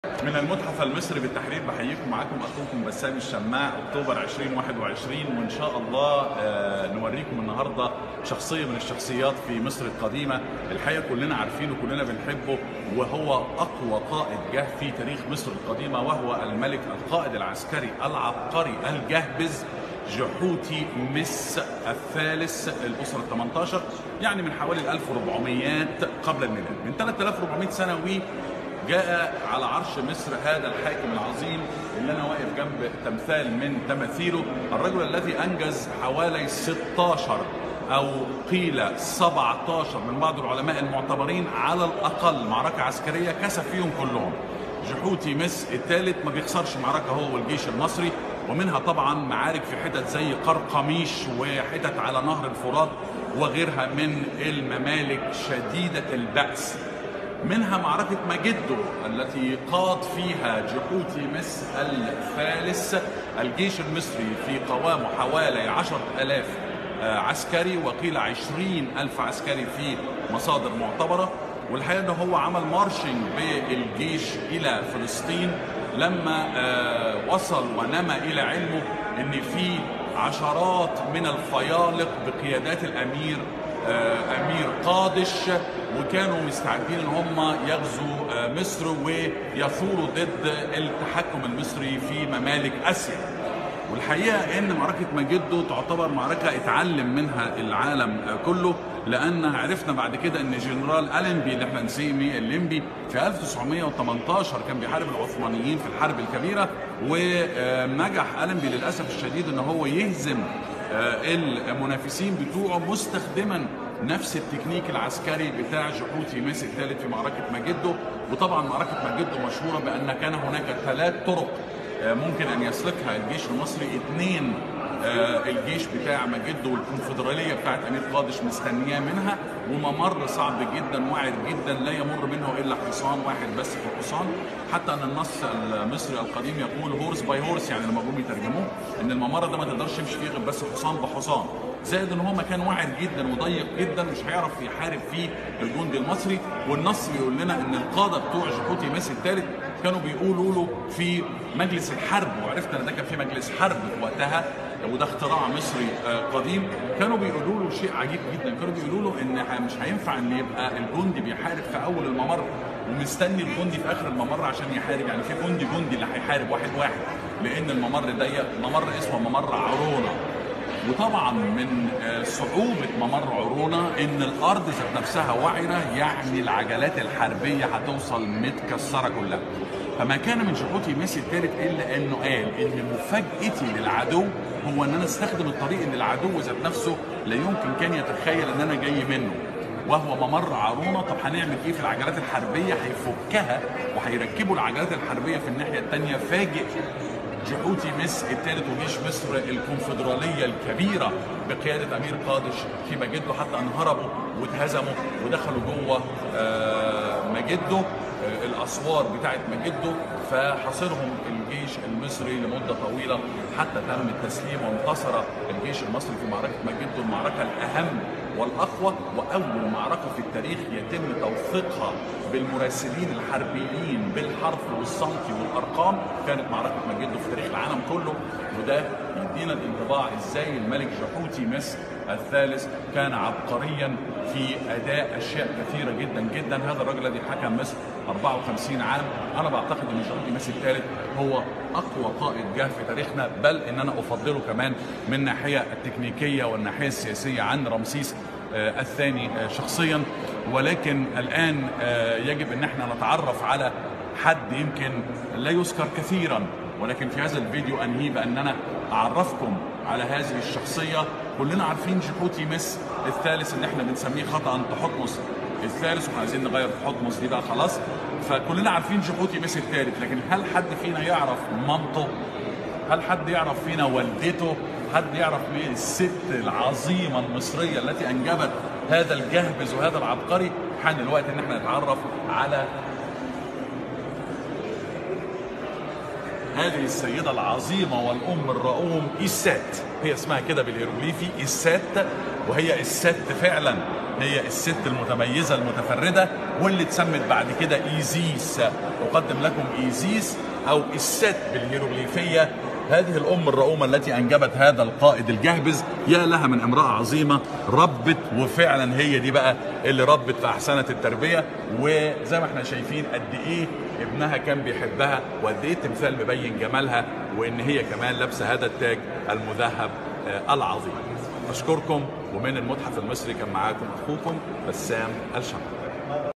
من المتحف المصري بالتحرير بحييكم معاكم اخوكم بسام الشماع اكتوبر 2021 وان شاء الله آه، نوريكم النهارده شخصيه من الشخصيات في مصر القديمه الحقيقه كلنا عارفينه كلنا بنحبه وهو اقوى قائد جه في تاريخ مصر القديمه وهو الملك القائد العسكري العبقري الجهبذ جحوتي مس الثالث الأسرة 18 يعني من حوالي ال 1400 قبل الميلاد من 3400 سنة و جاء على عرش مصر هذا الحاكم العظيم اللي انا واقف جنب تمثال من تماثيله الرجل الذي انجز حوالي 16 او قيل 17 من بعض العلماء المعتبرين على الاقل معركه عسكريه كسب فيهم كلهم جحوتي مس الثالث ما بيخسرش معركه هو والجيش المصري ومنها طبعا معارك في حتت زي قرقميش وحتت على نهر الفرات وغيرها من الممالك شديده البأس منها معركة مجدو التي قاد فيها جحوتي مس الثالث الجيش المصري في قوامه حوالي عشر ألاف عسكري وقيل عشرين ألف عسكري في مصادر معتبرة والحقيقة أنه هو عمل مارشنج بالجيش إلى فلسطين لما آه، وصل ونما إلى علمه أن في عشرات من الفيالق بقيادات الأمير آه، امير قادش وكانوا مستعدين ان هم يغزوا آه، مصر ويثوروا ضد التحكم المصري في ممالك اسيا والحقيقه ان معركه مجدو تعتبر معركه اتعلم منها العالم آه، كله لان عرفنا بعد كده ان جنرال النبي اللي احنا نسميه الليمبي في 1918 كان بيحارب العثمانيين في الحرب الكبيره ونجح النبي للاسف الشديد ان هو يهزم آه، المنافسين بتوعه مستخدما نفس التكنيك العسكري بتاع جحوتي ميس الثالث في معركة مجدو وطبعا معركة مجدو مشهورة بأن كان هناك ثلاث طرق آه، ممكن أن يسلكها الجيش المصري اثنين آه، الجيش بتاع مجدو والكونفدراليه بتاعت امير قادش مستنياه منها وممر صعب جدا وعر جدا لا يمر منه الا حصان واحد بس في الحصان حتى ان النص المصري القديم يقول هورس باي هورس يعني لما جم يترجموه ان الممر ده ما تقدرش تمشي فيه غير بس حصان بحصان زائد ان هو مكان واعر جدا وضيق جدا مش هيعرف يحارب فيه الجندي المصري والنص بيقول لنا ان القاده بتوع جحوتي ميسي الثالث كانوا بيقولوا له في مجلس الحرب وعرفنا ان ده كان في مجلس حرب وقتها وده اختراع مصري آه، قديم كانوا بيقولوا له شيء عجيب جدا كانوا بيقولوا له ان ه- مش هينفع ان يبقى الجندي بيحارب في اول الممر ومستني الجندي في اخر الممر عشان يحارب يعني في جندي جندي اللي هيحارب واحد واحد لان الممر ضيق ممر اسمه ممر عرونه وطبعا من آه، صعوبة ممر عرونة ان الارض ذات نفسها وعرة يعني العجلات الحربية هتوصل متكسرة كلها فما كان من جحوتي ميسي الثالث الا انه قال ان مفاجأتي للعدو هو ان انا استخدم الطريق اللي العدو ذات نفسه لا يمكن كان يتخيل ان انا جاي منه وهو ممر عرونه طب هنعمل ايه في العجلات الحربيه هيفكها وهيركبوا العجلات الحربيه في الناحيه الثانيه فاجئ جحوتي مس الثالث وجيش مصر الكونفدراليه الكبيره بقياده امير قادش في مجده حتى ان هربوا واتهزموا ودخلوا جوه آه، مجده آه، الاسوار بتاعه مجده فحاصرهم الجيش المصري لمده طويله حتى تم التسليم وانتصر الجيش المصري في معركه مجده المعركه الاهم والاقوى واول معركه في التاريخ يتم توثيقها بالمراسلين الحربيين بالحرف والسنتي والارقام كانت معركه مجده في تاريخ العالم كله وده يدينا الانطباع ازاي الملك جحوتي مصر الثالث كان عبقريا في اداء اشياء كثيره جدا جدا هذا الرجل الذي حكم مصر 54 عام انا بعتقد ان جحوتي مصر الثالث هو اقوى قائد جه في تاريخنا بل ان انا افضله كمان من الناحيه التكنيكيه والناحيه السياسيه عن رمسيس آه، الثاني آه، شخصيا ولكن الان آه، يجب ان احنا نتعرف على حد يمكن لا يذكر كثيرا ولكن في هذا الفيديو انهي باننا اعرفكم على هذه الشخصيه كلنا عارفين جحوتي مس الثالث اللي احنا بنسميه خطا تحتمس الثالث واحنا عايزين نغير تحتمس دي بقى خلاص فكلنا عارفين جحوتي مس الثالث لكن هل حد فينا يعرف مامته هل حد يعرف فينا والدته حد يعرف مين الست العظيمة المصرية التي أنجبت هذا الجهبذ وهذا العبقري حان الوقت إن احنا نتعرف على هذه السيدة العظيمة والأم الرؤوم إيسات هي اسمها كده بالهيروغليفي إيسات وهي الست فعلا هي الست المتميزة المتفردة واللي اتسمت بعد كده إيزيس أقدم لكم إيزيس أو الست بالهيروغليفية هذه الأم الرؤومة التي أنجبت هذا القائد الجهبذ يا لها من امرأة عظيمة ربت وفعلا هي دي بقى اللي ربت فأحسنت التربية وزي ما احنا شايفين قد إيه ابنها كان بيحبها وقد إيه التمثال مبين جمالها وإن هي كمان لابسة هذا التاج المذهب آه، العظيم أشكركم ومن المتحف المصري كان معاكم أخوكم بسام الشمال